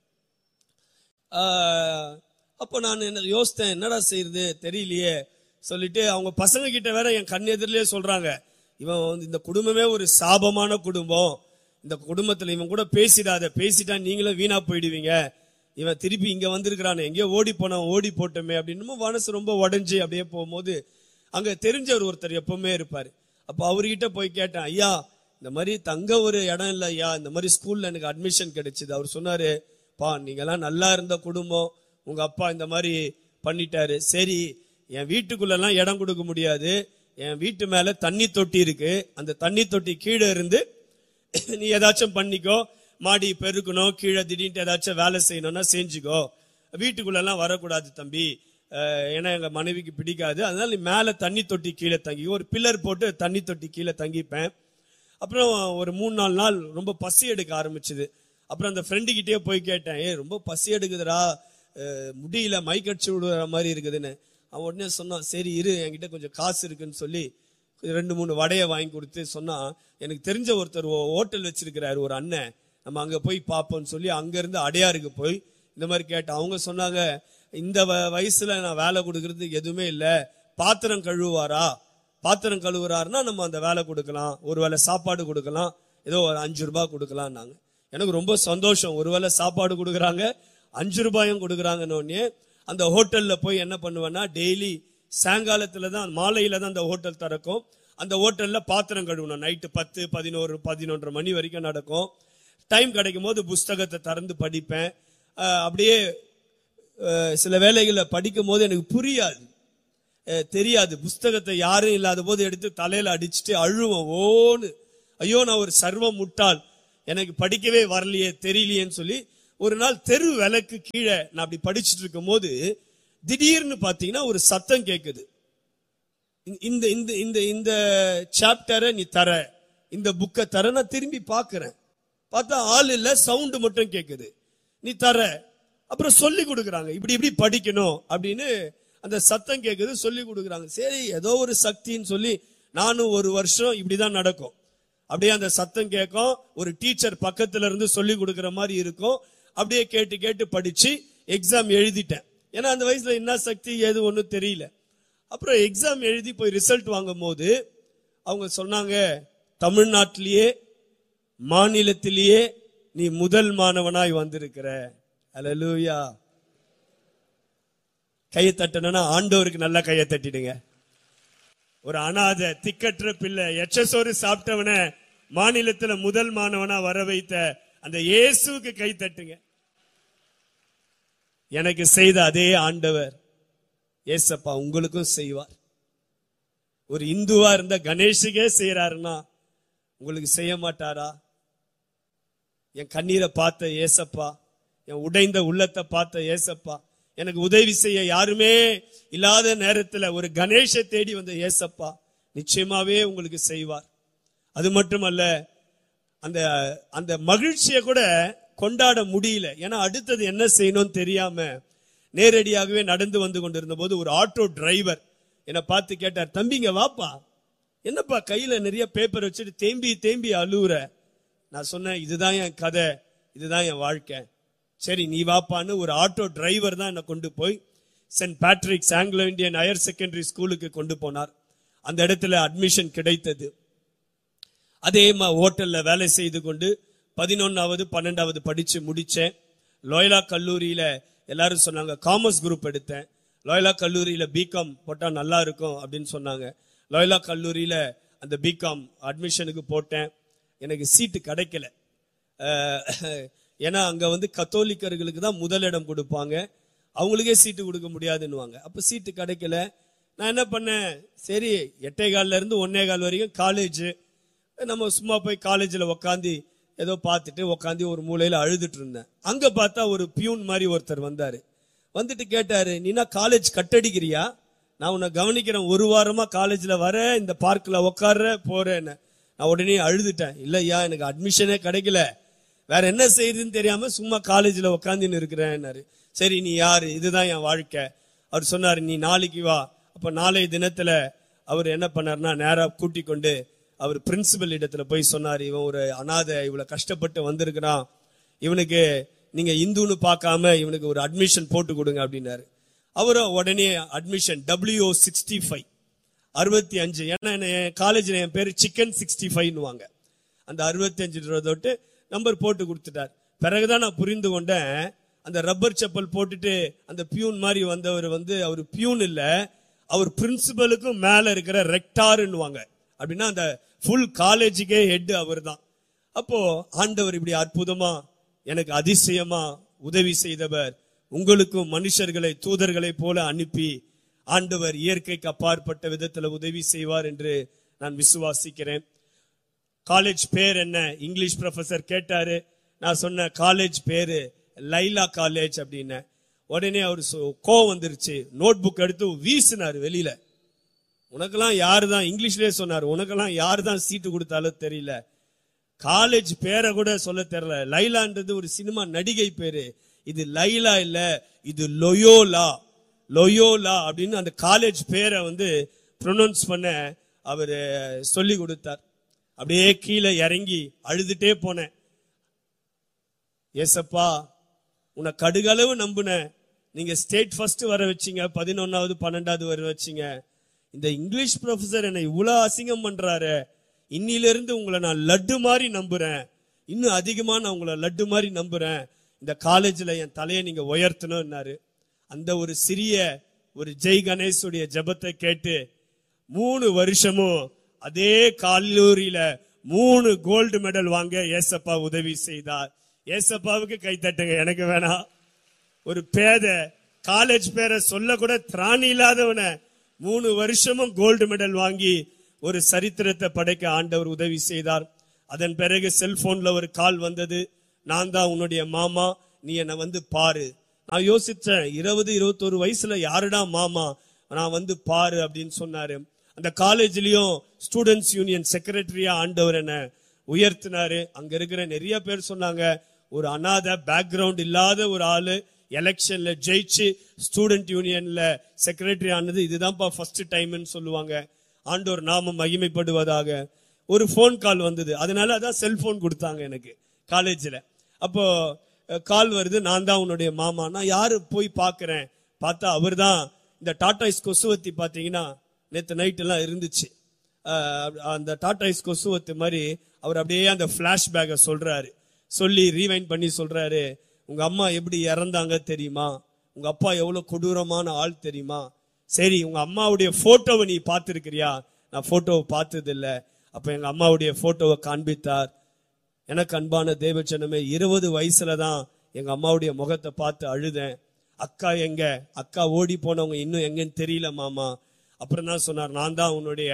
ஆஹ், அப்போ நான் என்ன யோசித்தேன் என்னடா செய்யறது தெரியலையே சொல்லிட்டு அவங்க பசங்க கிட்ட வேற என் கண் எதிரிலே சொல்றாங்க இவன் வந்து இந்த குடும்பமே ஒரு சாபமான குடும்பம் இந்த குடும்பத்துல இவன் கூட பேசிடாத பேசிட்டா நீங்களும் வீணா போயிடுவீங்க இவன் திருப்பி இங்க வந்திருக்கிறானே எங்கேயோ ஓடி போனான் ஓடி போட்டோமே அப்படின்னு மனசு ரொம்ப உடைஞ்சு அப்படியே போகும்போது அங்க தெரிஞ்சவர் ஒருத்தர் எப்பவுமே இருப்பாரு அப்ப அவர்கிட்ட போய் கேட்டேன் ஐயா இந்த மாதிரி தங்க ஒரு இடம் இல்ல ஐயா இந்த மாதிரி ஸ்கூல்ல எனக்கு அட்மிஷன் கிடைச்சது அவர் சொன்னாரு பா நீங்கெல்லாம் நல்லா இருந்த குடும்பம் உங்க அப்பா இந்த மாதிரி பண்ணிட்டாரு சரி என் வீட்டுக்குள்ள எல்லாம் இடம் கொடுக்க முடியாது என் வீட்டு மேல தண்ணி தொட்டி இருக்கு அந்த தண்ணி தொட்டி கீழே இருந்து நீ ஏதாச்சும் பண்ணிக்கோ மாடி பெருக்கணும் கீழே திடீர்னு ஏதாச்சும் வேலை செய்யணும்னா செஞ்சுக்கோ வீட்டுக்குள்ள எல்லாம் வரக்கூடாது தம்பி அஹ் ஏன்னா எங்க மனைவிக்கு பிடிக்காது அதனால நீ மேல தண்ணி தொட்டி கீழே தங்கி ஒரு பில்லர் போட்டு தண்ணி தொட்டி கீழே தங்கிப்பேன் அப்புறம் ஒரு மூணு நாலு நாள் ரொம்ப பசி எடுக்க ஆரம்பிச்சது அப்புறம் அந்த ஃப்ரெண்டு கிட்டே போய் கேட்டேன் ஏ ரொம்ப பசி எடுக்குதுடா அஹ் முடியல மைக்கடிச்சு விடுற மாதிரி இருக்குதுன்னு அவன் உடனே சொன்னான் சரி இரு என்கிட்ட கொஞ்சம் காசு இருக்குன்னு சொல்லி ரெண்டு மூணு வடையை வாங்கி கொடுத்து சொன்னா எனக்கு தெரிஞ்ச ஒருத்தர் ஹோட்டல் வச்சிருக்கிறாரு ஒரு அண்ணன் நம்ம அங்க போய் பார்ப்போம்னு சொல்லி அங்க இருந்து அடையாருக்கு போய் இந்த மாதிரி கேட்டேன் அவங்க சொன்னாங்க இந்த வ- வயசுல நான் வேலை கொடுக்கறதுக்கு எதுவுமே இல்ல பாத்திரம் கழுவுவாரா பாத்திரம் கழுவுறாருன்னா நம்ம அந்த வேலை கொடுக்கலாம் ஒருவேளை சாப்பாடு கொடுக்கலாம் ஏதோ ஒரு அஞ்சு ரூபாய் கொடுக்கலாம்னாங்க எனக்கு ரொம்ப சந்தோஷம் ஒருவேளை சாப்பாடு கொடுக்குறாங்க அஞ்சு ரூபாயும் கொடுக்குறாங்கன்னு உடனே அந்த ஹோட்டல்ல போய் என்ன பண்ணுவேன்னா டெய்லி சாயங்காலத்துல தான் மாலையில தான் அந்த ஹோட்டல் திறக்கும் அந்த ஹோட்டல்ல பாத்திரம் கழுவணும் நைட்டு பத்து பதினோரு பதினொன்றரை மணி வரைக்கும் நடக்கும் டைம் கிடைக்கும் போது புஸ்தகத்தை திறந்து படிப்பேன் அஹ் அப்படியே அஹ் சில வேளைகளில் படிக்கும் போது எனக்கு புரியாது அஹ் தெரியாது புஸ்தகத்தை யாரும் இல்லாத போது எடுத்து தலையில அடிச்சுட்டு அழுவேன் ஓன்னு ஐயோ நான் ஒரு சர்வ முட்டாள் எனக்கு படிக்கவே வரலையே தெரியலையேன்னு சொல்லி ஒரு நாள் தெரு விளக்கு கீழே நான் அப்படி படிச்சுட்டு இருக்கும் போது திடீர்னு பாத்தீங்கன்னா ஒரு சத்தம் கேக்குது இந்த இந்த இந்த இந்த சாப்டரை நீ தர இந்த புக்கை தர நான் திரும்பி பார்க்கிறேன் பார்த்தா ஆள் இல்ல சவுண்ட் மட்டும் கேக்குது நீ தர அப்புறம் சொல்லி கொடுக்குறாங்க இப்படி இப்படி படிக்கணும் அப்படின்னு அந்த சத்தம் கேக்குது சொல்லி கொடுக்குறாங்க சரி ஏதோ ஒரு சக்தின்னு சொல்லி நானும் ஒரு வருஷம் இப்படிதான் நடக்கும் அப்படியே அந்த சத்தம் கேட்கும் ஒரு டீச்சர் பக்கத்துல இருந்து சொல்லி கொடுக்குற மாதிரி இருக்கும் அப்படியே கேட்டு கேட்டு படிச்சு எக்ஸாம் எழுதிட்டேன் ஏன்னா அந்த வயசுல என்ன சக்தி ஏது ஒன்றும் தெரியல அப்புறம் எக்ஸாம் எழுதி போய் ரிசல்ட் வாங்கும் போது அவங்க சொன்னாங்க தமிழ்நாட்டிலேயே மாநிலத்திலேயே நீ முதல் மாணவனாய் வந்திருக்கிற அல்லேலூயா கையை தட்டணும்னா ஆண்டவருக்கு நல்லா கையை தட்டிடுங்க ஒரு அனாதை திக்கற்ற பிள்ளை எச்சசோறு சாப்பிட்டவன மாநிலத்துல முதல் மாணவனா வர வைத்த அந்த இயேசுவுக்கு கை தட்டுங்க எனக்கு செய்த அதே ஆண்டவர் ஏசப்பா உங்களுக்கும் செய்வார் ஒரு இந்துவா இருந்த கணேஷுக்கே செய்யறாருன்னா உங்களுக்கு செய்ய மாட்டாரா என் கண்ணீரை பார்த்த ஏசப்பா என் உடைந்த உள்ளத்தை பார்த்த ஏசப்பா எனக்கு உதவி செய்ய யாருமே இல்லாத நேரத்துல ஒரு கணேஷை தேடி வந்த ஏசப்பா நிச்சயமாவே உங்களுக்கு செய்வார் அது மட்டுமல்ல அந்த அந்த மகிழ்ச்சியை கூட கொண்டாட முடியல ஏன்னா அடுத்தது என்ன செய்யணும்னு தெரியாம நேரடியாகவே நடந்து வந்து கொண்டிருந்த போது ஒரு ஆட்டோ டிரைவர் என்னை பார்த்து கேட்டார் தம்பிங்க வாப்பா என்னப்பா கையில நிறைய பேப்பர் வச்சுட்டு தேம்பி தேம்பி அழுவுற நான் சொன்னேன் இதுதான் என் கதை இதுதான் என் வாழ்க்கை சரி நீ வாப்பான்னு ஒரு ஆட்டோ டிரைவர் தான் என்னை கொண்டு போய் Saint Patrick's Anglo Indian higher secondary ஸ்கூலுக்கு கொண்டு போனார் அந்த இடத்துல அட்மிஷன் கிடைத்தது அதே மா ஹோட்டல்ல வேலை செய்து கொண்டு பதினொன்னாவது பன்னெண்டாவது படிச்சு முடிச்சேன் லோயலா கல்லூரியில எல்லாரும் சொன்னாங்க காமர்ஸ் குரூப் எடுத்தேன் லோயலா கல்லூரியில பிகாம் போட்டா நல்லா இருக்கும் அப்படின்னு சொன்னாங்க லோயலா கல்லூரியில அந்த பிகாம் அட்மிஷனுக்கு போட்டேன் எனக்கு சீட்டு கிடைக்கல அஹ், ஏன்னா அங்க வந்து கத்தோலிக்கர்களுக்கு தான் முதலிடம் கொடுப்பாங்க அவங்களுக்கே சீட்டு கொடுக்க முடியாதுன்னுவாங்க அப்ப சீட்டு கிடைக்கல நான் என்ன பண்ணேன் சரி எட்டே கால்ல இருந்து ஒன்னே கால் வரைக்கும் காலேஜ் நம்ம சும்மா போய் காலேஜில் உக்காந்து ஏதோ பார்த்துட்டு உக்காந்து ஒரு மூலையில அழுதுட்டு இருந்தேன் அங்க பார்த்தா ஒரு பியூன் மாதிரி ஒருத்தர் வந்தாரு வந்துட்டு கேட்டாரு நீனா காலேஜ் கட்டடிக்கிறியா நான் உன்னை கவனிக்கிறேன் ஒரு வாரமா காலேஜ்ல வர இந்த பார்க்ல உட்கார்ற போறேன்னு நான் உடனே அழுதுட்டேன் இல்லையா எனக்கு அட்மிஷனே கிடைக்கல வேற என்ன செய்யுதுன்னு தெரியாம சும்மா காலேஜ்ல உட்காந்துன்னு இருக்கிறேன்னாரு சரி நீ யாரு இதுதான் என் வாழ்க்கை அவர் சொன்னாரு நீ நாளைக்கு வா அப்ப நாளைய தினத்துல அவர் என்ன பண்ணாருன்னா நேரா கூட்டி கொண்டு அவர் பிரின்சிபல் இடத்துல போய் சொன்னார் இவன் ஒரு அனாதை இவ்வளவு கஷ்டப்பட்டு வந்திருக்கிறான் இவனுக்கு நீங்க இந்துன்னு பார்க்காம இவனுக்கு ஒரு அட்மிஷன் போட்டு கொடுங்க அப்படின்னாரு அவரும் உடனே அட்மிஷன் டபிள்யூ சிக்ஸ்டி ஃபைவ் அறுபத்தி அஞ்சு ஏன்னா என்ன என் காலேஜ்ல என் பேரு சிக்கன் சிக்ஸ்டி ஃபைவ்னுவாங்க அந்த அறுபத்தி அஞ்சு தொட்டு நம்பர் போட்டு கொடுத்துட்டார் பிறகுதான் நான் புரிந்து கொண்டேன் அந்த ரப்பர் செப்பல் போட்டுட்டு அந்த பியூன் மாதிரி வந்தவர் வந்து அவர் பியூன் இல்ல அவர் பிரின்சிபலுக்கும் மேல இருக்கிற ரெக்டார்னுவாங்க அப்படின்னா அந்த ஃபுல் காலேஜுக்கே ஹெட் அவர் தான் அப்போ ஆண்டவர் இப்படி அற்புதமா எனக்கு அதிசயமா உதவி செய்தவர் உங்களுக்கும் மனுஷர்களை தூதர்களை போல அனுப்பி ஆண்டவர் இயற்கைக்கு அப்பாற்பட்ட விதத்துல உதவி செய்வார் என்று நான் விசுவாசிக்கிறேன் காலேஜ் பேர் என்ன இங்கிலீஷ் ப்ரொஃபசர் கேட்டாரு நான் சொன்ன காலேஜ் பேரு லைலா காலேஜ் அப்படின்னு உடனே அவர் சொ- கோவம் வந்துருச்சு நோட் புக் எடுத்து வீசினாரு வெளியில உனக்கெல்லாம் யாரு தான் இங்கிலீஷ்லயே சொன்னார் உனக்கெல்லாம் யாரு தான் சீட்டு கொடுத்தாலும் தெரியல காலேஜ் பேரை கூட சொல்ல தெரியல லைலான்றது ஒரு சினிமா நடிகை பேரு இது லைலா இல்ல இது லொயோலா லொயோலா அப்படின்னு அந்த காலேஜ் பேரை வந்து ப்ரொனவுன்ஸ் பண்ண அவர் சொல்லி கொடுத்தார் அப்படியே கீழே இறங்கி அழுதுட்டே போனேன் ஏசப்பா உன்னை கடுகளவு நம்புனேன் நீங்க ஸ்டேட் ஃபர்ஸ்ட் வர வச்சீங்க பதினொன்னாவது பன்னெண்டாவது வர வச்சீங்க இந்த இங்கிலீஷ் ப்ரொஃபசர் என்னை இவ்வளவு அசிங்கம் பண்றாரு இன்னில இருந்து உங்களை நான் லட்டு மாதிரி நம்புறேன் இன்னும் அதிகமா நான் உங்களை லட்டு மாதிரி நம்புறேன் இந்த காலேஜ்ல என் தலையை நீங்க உயர்த்தணும்னாரு அந்த ஒரு சிறிய ஒரு ஜெய் கணேஷுடைய ஜெபத்தை கேட்டு மூணு வருஷமும் அதே கல்லூரியில மூணு கோல்டு மெடல் வாங்க ஏசப்பா உதவி செய்தார் ஏசப்பாவுக்கு கை தட்டுங்க எனக்கு வேணாம் ஒரு பேத காலேஜ் பேரை சொல்ல கூட திராணி இல்லாதவன மூணு வருஷமும் கோல்டு மெடல் வாங்கி ஒரு சரித்திரத்தை படைக்க ஆண்டவர் உதவி செய்தார் அதன் பிறகு செல்போன்ல ஒரு கால் வந்தது நான் தான் உன்னுடைய மாமா நீ என்னை வந்து பாரு நான் யோசிச்சேன் இருபது இருபத்தோரு வயசுல யாருடா மாமா நான் வந்து பாரு அப்படின்னு சொன்னாரு அந்த காலேஜ்லயும் ஸ்டூடெண்ட்ஸ் யூனியன் செக்ரட்டரியா ஆண்டவர் என்ன உயர்த்தினாரு அங்க இருக்கிற நிறைய பேர் சொன்னாங்க ஒரு அனாதை பேக்ரவுண்ட் இல்லாத ஒரு ஆளு எலெக்ஷன்ல ஜெயிச்சு ஸ்டூடெண்ட் யூனியன்ல செக்ரட்டரி ஆனது இதுதான்ப்பா ஃபர்ஸ்ட் டைம்னு சொல்லுவாங்க ஆண்டோர் நாமம் மகிமைப்படுவதாக ஒரு ஃபோன் கால் வந்தது அதனால அதான் செல்போன் கொடுத்தாங்க எனக்கு காலேஜ்ல அப்போ கால் வருது நான் தான் உன்னுடைய மாமா நான் யாரு போய் பார்க்கறேன் பார்த்தா அவர்தான் இந்த டாடாய்ஸ் கொசுவத்தி பாத்தீங்கன்னா நேத்து நைட் எல்லாம் இருந்துச்சு அஹ் அந்த டாடாய்ஸ் கொசுவத்து மாதிரி அவர் அப்படியே அந்த பிளாஷ்பேக்கை சொல்றாரு சொல்லி ரீவைண்ட் பண்ணி சொல்றாரு உங்க அம்மா எப்படி இறந்தாங்க தெரியுமா உங்க அப்பா எவ்வளவு கொடூரமான ஆள் தெரியுமா சரி உங்க அம்மாவுடைய போட்டோவை நீ பார்த்திருக்கிறியா நான் போட்டோவை பார்த்தது இல்ல அப்ப எங்க அம்மாவுடைய போட்டோவை காண்பித்தார் எனக்கு அன்பான தேவச்சனமே இருபது வயசுல தான் எங்க அம்மாவுடைய முகத்தை பார்த்து அழுதேன் அக்கா எங்க அக்கா ஓடி போனவங்க இன்னும் எங்கன்னு தெரியல மாமா அப்புறம் தான் சொன்னார் நான் தான் உன்னுடைய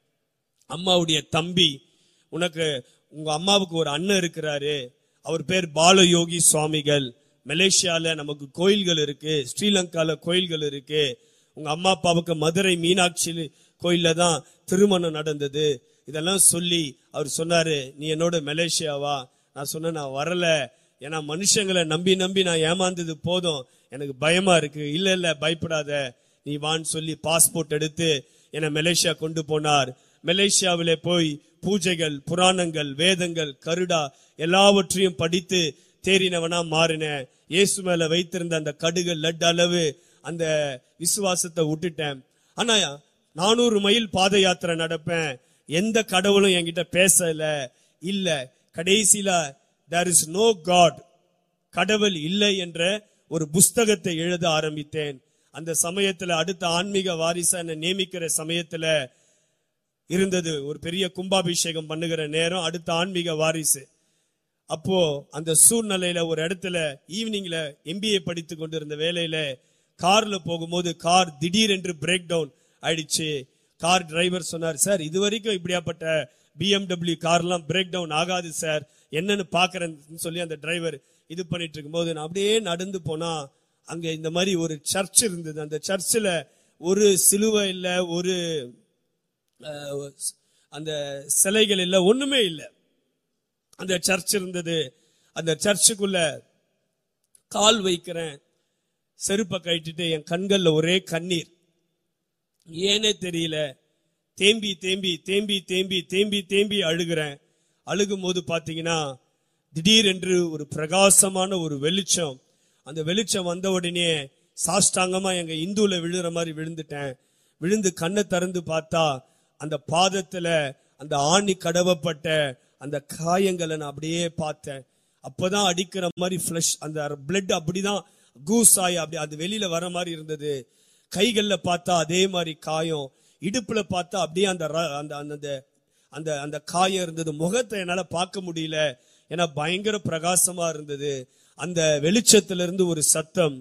அம்மாவுடைய தம்பி உனக்கு உங்க அம்மாவுக்கு ஒரு அண்ணன் இருக்கிறாரு அவர் பேர் பாலயோகி சுவாமிகள் மலேசியால நமக்கு கோயில்கள் இருக்கு ஸ்ரீலங்கால கோயில்கள் இருக்கு உங்க அம்மா அப்பாவுக்கு மதுரை மீனாட்சி கோயில்ல தான் திருமணம் நடந்தது இதெல்லாம் சொல்லி அவர் சொன்னாரு நீ என்னோட மலேசியாவா நான் சொன்னேன் நான் வரல ஏன்னா மனுஷங்களை நம்பி நம்பி நான் ஏமாந்தது போதும் எனக்கு பயமா இருக்கு இல்ல இல்ல பயப்படாத நீ வான்னு சொல்லி பாஸ்போர்ட் எடுத்து என்னை மலேசியா கொண்டு போனார் மலேசியாவிலே போய் பூஜைகள் புராணங்கள் வேதங்கள் கருடா எல்லாவற்றையும் படித்து தேறினவனா மாறினேன் இயேசு மேல வைத்திருந்த அந்த கடுகு லட் அளவு அந்த விசுவாசத்தை விட்டுட்டேன் ஆனா நானூறு மைல் பாத யாத்திரை நடப்பேன் எந்த கடவுளும் என்கிட்ட பேசல இல்ல கடைசியில தேர் இஸ் நோ காட் கடவுள் இல்லை என்ற ஒரு புஸ்தகத்தை எழுத ஆரம்பித்தேன் அந்த சமயத்துல அடுத்த ஆன்மீக வாரிசா என்னை நியமிக்கிற சமயத்துல இருந்தது ஒரு பெரிய கும்பாபிஷேகம் பண்ணுகிற நேரம் அடுத்த ஆன்மீக வாரிசு அப்போ அந்த சூழ்நிலையில ஒரு இடத்துல ஈவினிங்ல எம்பிஏ படித்து கொண்டிருந்த வேலையில கார்ல போகும்போது கார் திடீரென்று பிரேக் டவுன் ஆயிடுச்சு கார் டிரைவர் சொன்னார் சார் இது வரைக்கும் இப்படியாப்பட்ட பிஎம்டபிள்யூ கார்லாம் பிரேக் டவுன் ஆகாது சார் என்னன்னு பாக்குறேன்னு சொல்லி அந்த டிரைவர் இது பண்ணிட்டு இருக்கும்போது நான் அப்படியே நடந்து போனா அங்க இந்த மாதிரி ஒரு சர்ச் இருந்தது அந்த சர்ச்சில் ஒரு சிலுவை இல்ல ஒரு அஹ், அந்த சிலைகள் இல்ல ஒண்ணுமே இல்லை அந்த சர்ச் இருந்தது அந்த சர்ச்சுக்குள்ள கால் வைக்கிறேன் செருப்பை கட்டிட்டு என் கண்கள்ல ஒரே கண்ணீர் ஏனே தெரியல தேம்பி தேம்பி தேம்பி தேம்பி தேம்பி தேம்பி அழுகிறேன் அழுகும் போது பாத்தீங்கன்னா திடீரென்று ஒரு பிரகாசமான ஒரு வெளிச்சம் அந்த வெளிச்சம் வந்த உடனே சாஷ்டாங்கமா எங்க இந்துல விழுற மாதிரி விழுந்துட்டேன் விழுந்து கண்ணை திறந்து பார்த்தா அந்த பாதத்துல அந்த ஆணி கடவப்பட்ட அந்த காயங்களை நான் அப்படியே பார்த்தேன் அப்பதான் அடிக்கிற மாதிரி ஃபிளஷ் அந்த பிளட் அப்படிதான் கூஸ் ஆகி அப்படி அது வெளியில வர மாதிரி இருந்தது கைகள்ல பார்த்தா அதே மாதிரி காயம் இடுப்புல பார்த்தா அப்படியே அந்த ர- அந்த அந்த அந்த- அந்த அந்த காயம் இருந்தது முகத்தை என்னால பார்க்க முடியல ஏன்னா பயங்கர பிரகாசமா இருந்தது அந்த வெளிச்சத்துல இருந்து ஒரு சத்தம்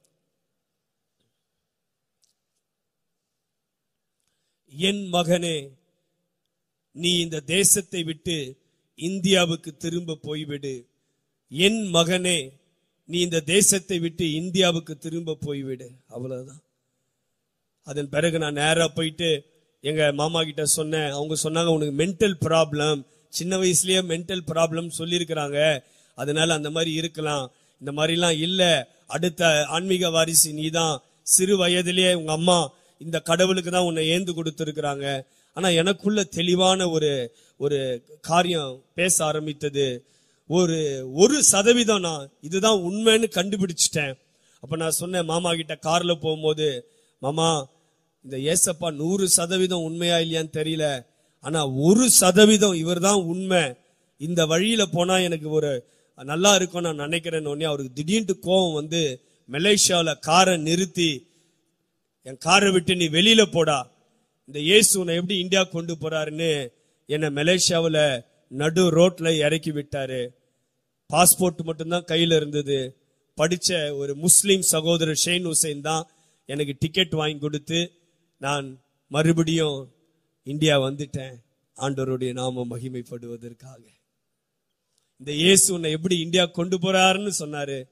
என் மகனே நீ இந்த தேசத்தை விட்டு இந்தியாவுக்கு திரும்ப போய்விடு என் மகனே நீ இந்த தேசத்தை விட்டு இந்தியாவுக்கு திரும்ப போய்விடு அவ்வளவுதான் அதன் பிறகு நான் நேரா போயிட்டு எங்க மாமா கிட்ட சொன்னேன் அவங்க சொன்னாங்க உனக்கு மென்டல் ப்ராப்ளம் சின்ன வயசுலயே மென்டல் ப்ராப்ளம் சொல்லியிருக்கிறாங்க அதனால அந்த மாதிரி இருக்கலாம் இந்த மாதிரிலாம் இல்ல அடுத்த ஆன்மீக வாரிசு நீதான் சிறு வயதிலேயே உங்க அம்மா இந்த கடவுளுக்கு தான் உன்னை ஏந்து கொடுத்திருக்கிறாங்க ஆனா எனக்குள்ள தெளிவான ஒரு ஒரு காரியம் பேச ஆரம்பித்தது ஒரு ஒரு சதவீதம் நான் இதுதான் உண்மைன்னு கண்டுபிடிச்சிட்டேன் அப்ப நான் சொன்னேன் மாமா கிட்ட கார்ல போகும்போது மாமா இந்த ஏசப்பா நூறு சதவீதம் உண்மையா இல்லையான்னு தெரியல ஆனா ஒரு சதவீதம் இவர்தான் உண்மை இந்த வழியில போனா எனக்கு ஒரு நல்லா இருக்கும் நான் நினைக்கிறேன்னு உடனே அவருக்கு திடீர்னு கோவம் வந்து மலேசியாவுல காரை நிறுத்தி என் காரை விட்டு நீ வெளியில போடா இந்த இயேசு உன்னை எப்படி இந்தியா கொண்டு போறாருன்னு என்னை மலேசியாவுல நடு ரோட்ல இறக்கி விட்டாரு பாஸ்போர்ட் மட்டும்தான் கையில இருந்தது படிச்ச ஒரு முஸ்லிம் சகோதரர் ஷெயின் ஹுசைன் தான் எனக்கு டிக்கெட் வாங்கி கொடுத்து நான் மறுபடியும் இந்தியா வந்துட்டேன் ஆண்டவருடைய நாமம் மகிமைப்படுவதற்காக இந்த இயேசு உன்னை எப்படி இந்தியா கொண்டு போறாருன்னு சொன்னாரு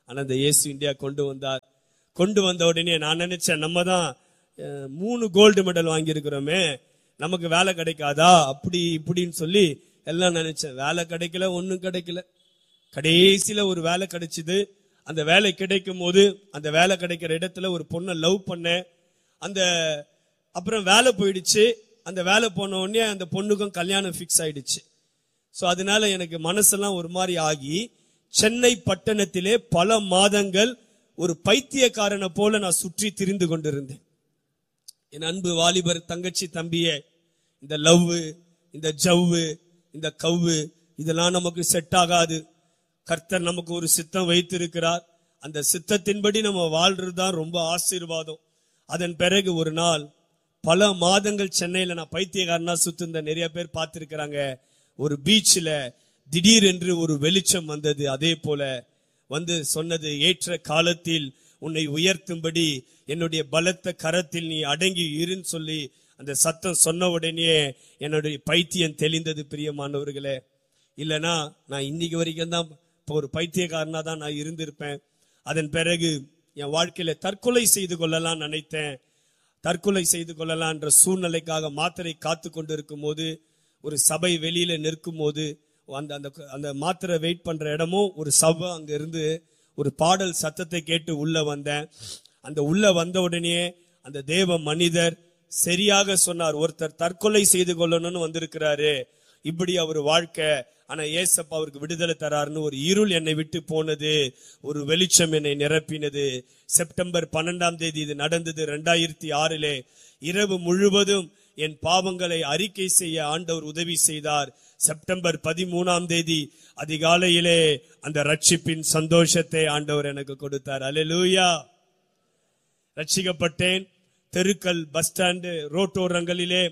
ஆனா அந்த இயேசு இந்தியா கொண்டு வந்தார் கொண்டு வந்த உடனே நான் நினைச்சேன் நம்ம தான் அஹ், மூணு கோல்டு மெடல் வாங்கியிருக்கிறோமே நமக்கு வேலை கிடைக்காதா அப்படி இப்படின்னு சொல்லி எல்லாம் நினைச்சேன் வேலை கிடைக்கல ஒண்ணும் கிடைக்கல கடைசியில ஒரு வேலை கிடைச்சது அந்த வேலை கிடைக்கும் போது அந்த வேலை கிடைக்கிற இடத்துல ஒரு பொண்ணை லவ் பண்ணேன் அந்த அப்புறம் வேலை போயிடுச்சு அந்த வேலை போன உடனே அந்த பொண்ணுக்கும் கல்யாணம் ஃபிக்ஸ் ஆயிடுச்சு சோ அதனால எனக்கு மனசெல்லாம் ஒரு மாதிரி ஆகி சென்னை பட்டணத்திலே பல மாதங்கள் ஒரு பைத்தியக்காரனை போல நான் சுற்றி திரிந்து கொண்டிருந்தேன் என் அன்பு வாலிபர் தங்கச்சி தம்பியே இந்த லவ் இந்த ஜவ்வு இந்த கவ்வு இதெல்லாம் நமக்கு செட் ஆகாது கர்த்தர் நமக்கு ஒரு சித்தம் வைத்திருக்கிறார் அந்த சித்தத்தின்படி நம்ம வாழ்றது தான் ரொம்ப ஆசீர்வாதம் அதன் பிறகு ஒரு நாள் பல மாதங்கள் சென்னையில நான் பைத்தியக்காரனா சுத்துந்த நிறைய பேர் பார்த்திருக்கிறாங்க ஒரு பீச்சில் திடீரென்று ஒரு வெளிச்சம் வந்தது அதே போல வந்து சொன்னது ஏற்ற காலத்தில் உன்னை உயர்த்தும்படி என்னுடைய பலத்த கரத்தில் நீ அடங்கி இருன்னு சொல்லி அந்த சத்தம் சொன்ன உடனே என்னுடைய பைத்தியம் தெளிந்தது பிரியமானவர்களே இல்லனா நான் இன்னைக்கு வரைக்கும் தான் இப்போ ஒரு பைத்தியக்காரனா தான் நான் இருந்திருப்பேன் அதன் பிறகு என் வாழ்க்கையில தற்கொலை செய்து கொள்ளலாம் நினைத்தேன் தற்கொலை செய்து கொள்ளலாம் என்ற சூழ்நிலைக்காக மாத்திரை காத்து கொண்டிருக்கும் போது ஒரு சபை வெளியில நிற்கும் போது அந்த அந்த அந்த மாத்திரை வெயிட் பண்ற இடமும் ஒரு சபை அங்க இருந்து ஒரு பாடல் சத்தத்தை கேட்டு உள்ள வந்தேன் அந்த உள்ள வந்த உடனே அந்த தேவ மனிதர் சரியாக சொன்னார் ஒருத்தர் தற்கொலை செய்து கொள்ளணும்னு வந்திருக்கிறாரு இப்படி அவர் வாழ்க்கை ஆனா ஏசப்பா அவருக்கு விடுதலை தராருன்னு ஒரு இருள் என்னை விட்டு போனது ஒரு வெளிச்சம் என்னை நிரப்பினது செப்டம்பர் பன்னெண்டாம் தேதி இது நடந்தது ரெண்டாயிரத்தி ஆறிலே இரவு முழுவதும் என் பாவங்களை அறிக்கை செய்ய ஆண்டவர் உதவி செய்தார் செப்டம்பர் பதிமூணாம் தேதி அதிகாலையிலே அந்த ரட்சிப்பின் சந்தோஷத்தை ஆண்டவர் எனக்கு கொடுத்தார் அல்லேலூயா ரட்சிக்கப்பட்டேன் தெருக்கள் பஸ் ஸ்டாண்டு ரோட்டோரங்களிலே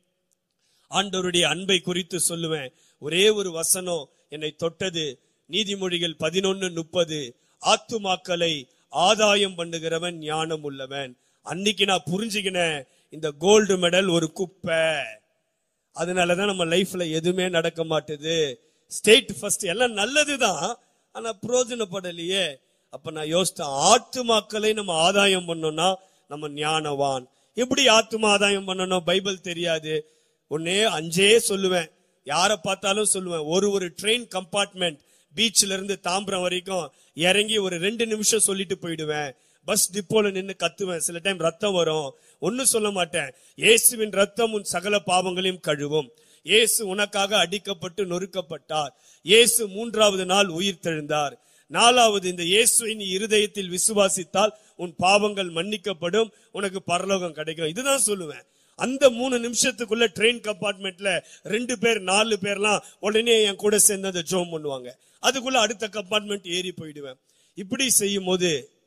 ஆண்டவருடைய அன்பை குறித்து சொல்லுவேன் ஒரே ஒரு வசனம் என்னை தொட்டது நீதிமொழிகள் பதினொன்னு முப்பது ஆத்துமாக்களை ஆதாயம் பண்ணுகிறவன் ஞானம் உள்ளவன் அன்னைக்கு நான் புரிஞ்சுக்கினேன் இந்த கோல்டு மெடல் ஒரு குப்பை அதனாலதான் நம்ம லைஃப்ல எதுவுமே நடக்க மாட்டுது ஸ்டேட் ஃபர்ஸ்ட் எல்லாம் நல்லதுதான் ஆனா பிரயோஜனப்படலையே அப்ப நான் யோசித்தேன் ஆத்துமாக்களை நம்ம ஆதாயம் பண்ணோம்னா நம்ம ஞானவான் எப்படி ஆத்துமா ஆதாயம் பண்ணணும் பைபிள் தெரியாது ஒன்னே அஞ்சே சொல்லுவேன் யாரை பார்த்தாலும் சொல்லுவேன் ஒரு ஒரு ட்ரெயின் கம்பார்ட்மெண்ட் பீச்ல இருந்து தாம்பரம் வரைக்கும் இறங்கி ஒரு ரெண்டு நிமிஷம் சொல்லிட்டு போயிடுவேன் பஸ் டிப்போல நின்னு கத்துவேன் சில டைம் ரத்தம் வரும் ஒன்னும் சொல்ல மாட்டேன் இயேசுவின் ரத்தம் உன் சகல பாவங்களையும் கழுவும் இயேசு உனக்காக அடிக்கப்பட்டு நொறுக்கப்பட்டார் இயேசு மூன்றாவது நாள் உயிர் தெழுந்தார் நாலாவது இந்த இயேசுவை நீ இருதயத்தில் விசுவாசித்தால் உன் பாவங்கள் மன்னிக்கப்படும் உனக்கு பரலோகம் கிடைக்கும் இதுதான் சொல்லுவேன் அந்த மூணு நிமிஷத்துக்குள்ள ட்ரெயின் கம்பார்ட்மெண்ட்ல ரெண்டு பேர் நாலு பேர்லாம் உடனே என் கூட சேர்ந்து அந்த ஜோம் பண்ணுவாங்க அதுக்குள்ள அடுத்த கம்பார்ட்மெண்ட் ஏறி போயிடுவேன் இப்படி செய்யும் போது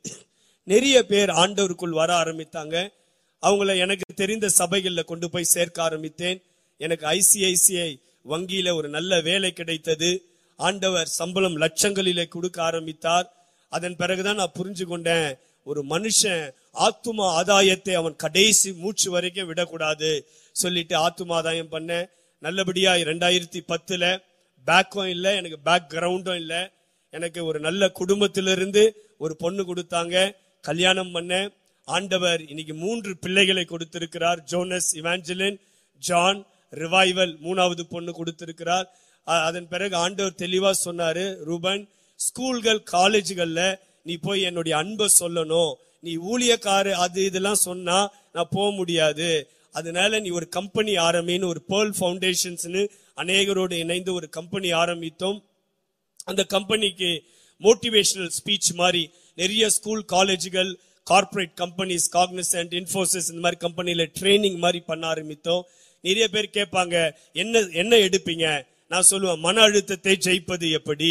நிறைய பேர் ஆண்டவருக்குள் வர ஆரம்பித்தாங்க அவங்கள எனக்கு தெரிந்த சபைகள்ல கொண்டு போய் சேர்க்க ஆரம்பித்தேன் எனக்கு ஐசிஐசிஐ வங்கியில ஒரு நல்ல வேலை கிடைத்தது ஆண்டவர் சம்பளம் லட்சங்களிலே கொடுக்க ஆரம்பித்தார் அதன் பிறகுதான் நான் புரிஞ்சு கொண்டேன் ஒரு மனுஷன் ஆத்துமா ஆதாயத்தை அவன் கடைசி மூச்சு வரைக்கும் விடக்கூடாது சொல்லிட்டு ஆத்துமா ஆதாயம் பண்ணேன் நல்லபடியா ரெண்டாயிரத்தி பத்துல பேக்கும் இல்ல எனக்கு பேக் கிரவுண்டும் இல்ல எனக்கு ஒரு நல்ல குடும்பத்திலிருந்து ஒரு பொண்ணு கொடுத்தாங்க கல்யாணம் பண்ணேன் ஆண்டவர் இன்னைக்கு மூன்று பிள்ளைகளை கொடுத்திருக்கிறார் ஜோனஸ் இவாஞ்சலின் ஜான் ரிவைவல் மூணாவது பொண்ணு கொடுத்திருக்கிறார் அ- அதன் பிறகு ஆண்டவர் தெளிவா சொன்னாரு ரூபன் ஸ்கூல்கள் காலேஜ்கள்ல நீ போய் என்னுடைய அன்பை சொல்லணும் நீ ஊழியக்காரு அது இதெல்லாம் சொன்னா நான் போக முடியாது அதனால நீ ஒரு கம்பெனி ஆரம்பின்னு ஒரு பேர்ல் ஃபவுண்டேஷன்ஸ்னு அநேகரோடு இணைந்து ஒரு கம்பெனி ஆரம்பித்தோம் அந்த கம்பெனிக்கு மோட்டிவேஷனல் ஸ்பீச் மாதிரி நிறைய ஸ்கூல் காலேஜுகள் கார்ப்பரேட் கம்பெனிஸ் காக்னிசன்ட் இன்ஃபோசிஸ் இந்த மாதிரி கம்பெனில ட்ரைனிங் மாதிரி பண்ண ஆரம்பித்தோம் நிறைய பேர் கேட்பாங்க என்ன என்ன எடுப்பீங்க நான் சொல்லுவேன் மன அழுத்தத்தை ஜெயிப்பது எப்படி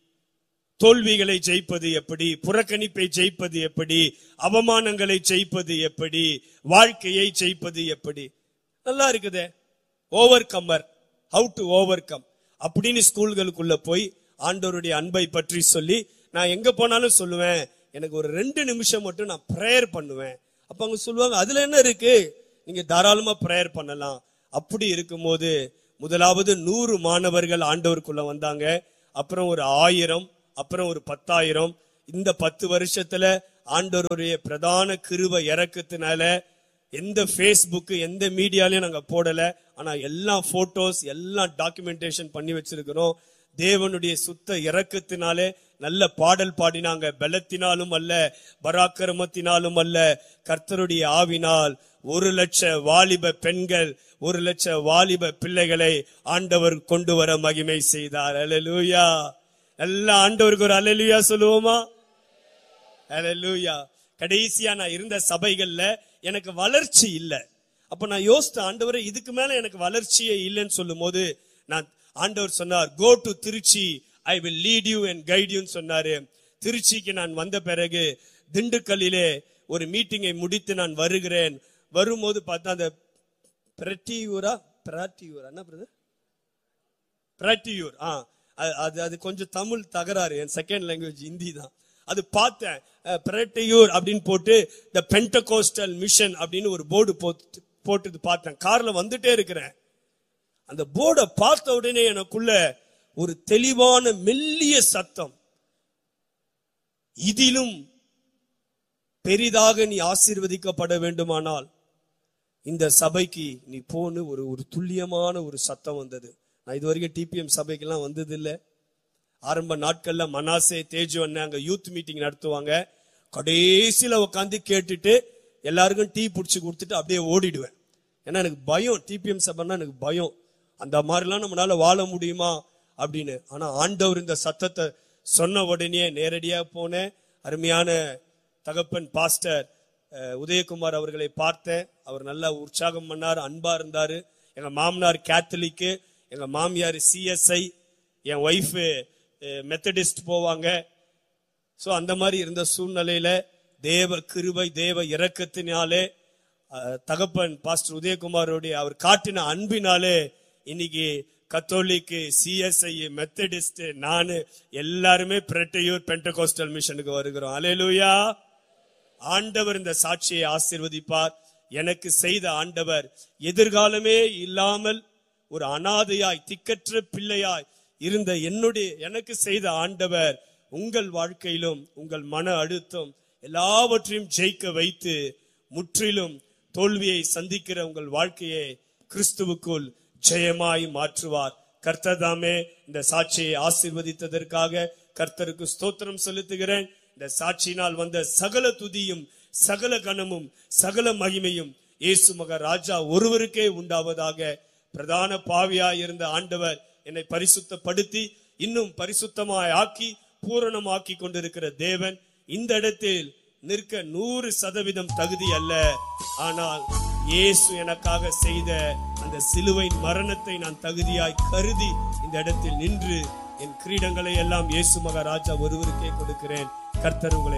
தோல்விகளை ஜெயிப்பது எப்படி புறக்கணிப்பை ஜெயிப்பது எப்படி அவமானங்களை ஜெயிப்பது எப்படி வாழ்க்கையை ஜெயிப்பது எப்படி நல்லா இருக்குதே overcomer how to overcome அப்படின்னு ஸ்கூல்களுக்குள்ள போய் ஆண்டவருடைய அன்பை பற்றி சொல்லி நான் எங்க போனாலும் சொல்லுவேன் எனக்கு ஒரு ரெண்டு நிமிஷம் மட்டும் நான் ப்ரேயர் பண்ணுவேன் அப்ப அவங்க சொல்லுவாங்க அதுல என்ன இருக்கு நீங்க தாராளமா ப்ரேயர் பண்ணலாம் அப்படி இருக்கும்போது முதலாவது நூறு மாணவர்கள் ஆண்டவருக்குள்ள வந்தாங்க அப்புறம் ஒரு ஆயிரம் அப்புறம் ஒரு பத்தாயிரம் இந்த பத்து வருஷத்துல ஆண்டவருடைய பிரதான கிருப இறக்கத்தினால எந்த ஃபேஸ்புக் எந்த மீடியாலையும் நாங்க போடல ஆனா எல்லா போட்டோஸ் எல்லாம் டாக்குமெண்டேஷன் பண்ணி வச்சிருக்கிறோம் தேவனுடைய சுத்த இறக்கத்தினாலே நல்ல பாடல் பாடினாங்க பலத்தினாலும் அல்ல பராக்கிரமத்தினாலும் அல்ல கர்த்தருடைய ஆவினால் ஒரு லட்ச வாலிப பெண்கள் ஒரு லட்ச வாலிப பிள்ளைகளை ஆண்டவர் கொண்டு வர மகிமை செய்தார் அல்லேலூயா எல்லா ஆண்டவருக்கு ஒரு அல்லேலூயா சொல்லுவோமா அல்லேலூயா கடைசியா நான் இருந்த சபைகள்ல எனக்கு வளர்ச்சி இல்ல அப்ப நான் யோசித்த ஆண்டவரே இதுக்கு மேல எனக்கு வளர்ச்சியே இல்லைன்னு சொல்லும் போது நான் ஆண்டவர் சொன்னார் go to Trichy I will lead you and guide யூன்னு சொன்னாரு திருச்சிக்கு நான் வந்த பிறகு திண்டுக்கல்லிலே ஒரு மீட்டிங்கை முடித்து நான் வருகிறேன் வரும்போது பார்த்தா அந்த பிரட்டியூரா பிராட்டியூரா என்ன பிரதர் பிராட்டியூர் ஆ அது- அது அது கொஞ்சம் தமிழ் தகராறு என் செகண்ட் லாங்குவேஜ் ஹிந்தி தான் அது பார்த்தேன் அஹ், பிராட்டியூர் அப்படின்னு போட்டு த பென்டகோஸ்டல் மிஷன் அப்படின்னு ஒரு போர்டு போட்டு போட்டு பார்த்தேன் கார்ல வந்துட்டே இருக்கிறேன் அந்த போர்டை பார்த்த உடனே எனக்குள்ள ஒரு தெளிவான மெல்லிய சத்தம் இதிலும் பெரிதாக நீ ஆசீர்வதிக்கப்பட வேண்டுமானால் இந்த சபைக்கு நீ போன்னு ஒரு ஒரு துல்லியமான ஒரு சத்தம் வந்தது நான் இது வரைக்கும் டிபிஎம் சபைக்கெல்லாம் வந்தது இல்ல ஆரம்ப நாட்கள்ல மனாசே தேஜு அண்ணன் அங்க யூத் மீட்டிங் நடத்துவாங்க கடைசியில உட்காந்து கேட்டுட்டு எல்லாருக்கும் டீ புடிச்சு கொடுத்துட்டு அப்படியே ஓடிடுவேன் ஏன்னா எனக்கு பயம் டிபிஎம் சபைன்னா எனக்கு பயம் அந்த மாதிரிலாம் நம்மளால வாழ முடியுமா அப்படின்னு ஆனா ஆண்டவர் இந்த சத்தத்தை சொன்ன உடனே நேரடியா போனேன் அருமையான தகப்பன் பாஸ்டர் அஹ், உதயகுமார் அவர்களை பார்த்தேன் அவர் நல்லா உற்சாகம் பண்ணார் அன்பா இருந்தாரு எங்க மாமனார் கேத்தலிக்கு எங்க மாமியார் சிஎஸ்ஐ என் ஒய்ஃப் மெத்தடிஸ்ட் போவாங்க சோ அந்த மாதிரி இருந்த சூழ்நிலையில தேவ கிருபை தேவ இரக்கத்தினாலே அஹ், தகப்பன் பாஸ்டர் உதயகுமாரோடைய அவர் காட்டின அன்பினாலே இன்னைக்கு கத்தோலிக்கு சிஎஸ்ஐ மெத்தடிஸ்ட் நானு எல்லாருமே பிரட்டையூர் பென்டகோஸ்டல் மிஷனுக்கு வருகிறோம் அலேலூயா ஆண்டவர் இந்த சாட்சியை ஆசீர்வதிப்பார் எனக்கு செய்த ஆண்டவர் எதிர்காலமே இல்லாமல் ஒரு அனாதையாய் திக்கற்ற பிள்ளையாய் இருந்த என்னுடைய எனக்கு செய்த ஆண்டவர் உங்கள் வாழ்க்கையிலும் உங்கள் மன அழுத்தம் எல்லாவற்றையும் ஜெயிக்க வைத்து முற்றிலும் தோல்வியை சந்திக்கிற உங்கள் வாழ்க்கையை கிறிஸ்துவுக்குள் ஜெயமாய் மாற்றுவார் கர்த்தர் தாமே இந்த சாட்சியை ஆசீர்வதித்ததற்காக கர்த்தருக்கு ஸ்தோத்திரம் செலுத்துகிறேன் இந்த சாட்சியினால் வந்த சகல துதியும் சகல கனமும் சகல மகிமையும் இயேசு மக ராஜா ஒருவருக்கே உண்டாவதாக பிரதான பாவியாய் இருந்த ஆண்டவர் என்னை பரிசுத்தப்படுத்தி இன்னும் பரிசுத்தமாய் ஆக்கி பூரணமாக்கி கொண்டிருக்கிற தேவன் இந்த இடத்தில் நிற்க நூறு சதவீதம் தகுதி அல்ல ஆனால் இயேசு எனக்காக செய்த அந்த சிலுவையின் மரணத்தை நான் தகுதியாய் கருதி இந்த இடத்தில் நின்று என் கிரீடங்களை எல்லாம் இயேசு மகாராஜா ஒருவருக்கே கொடுக்கிறேன் கர்த்தர் உங்களை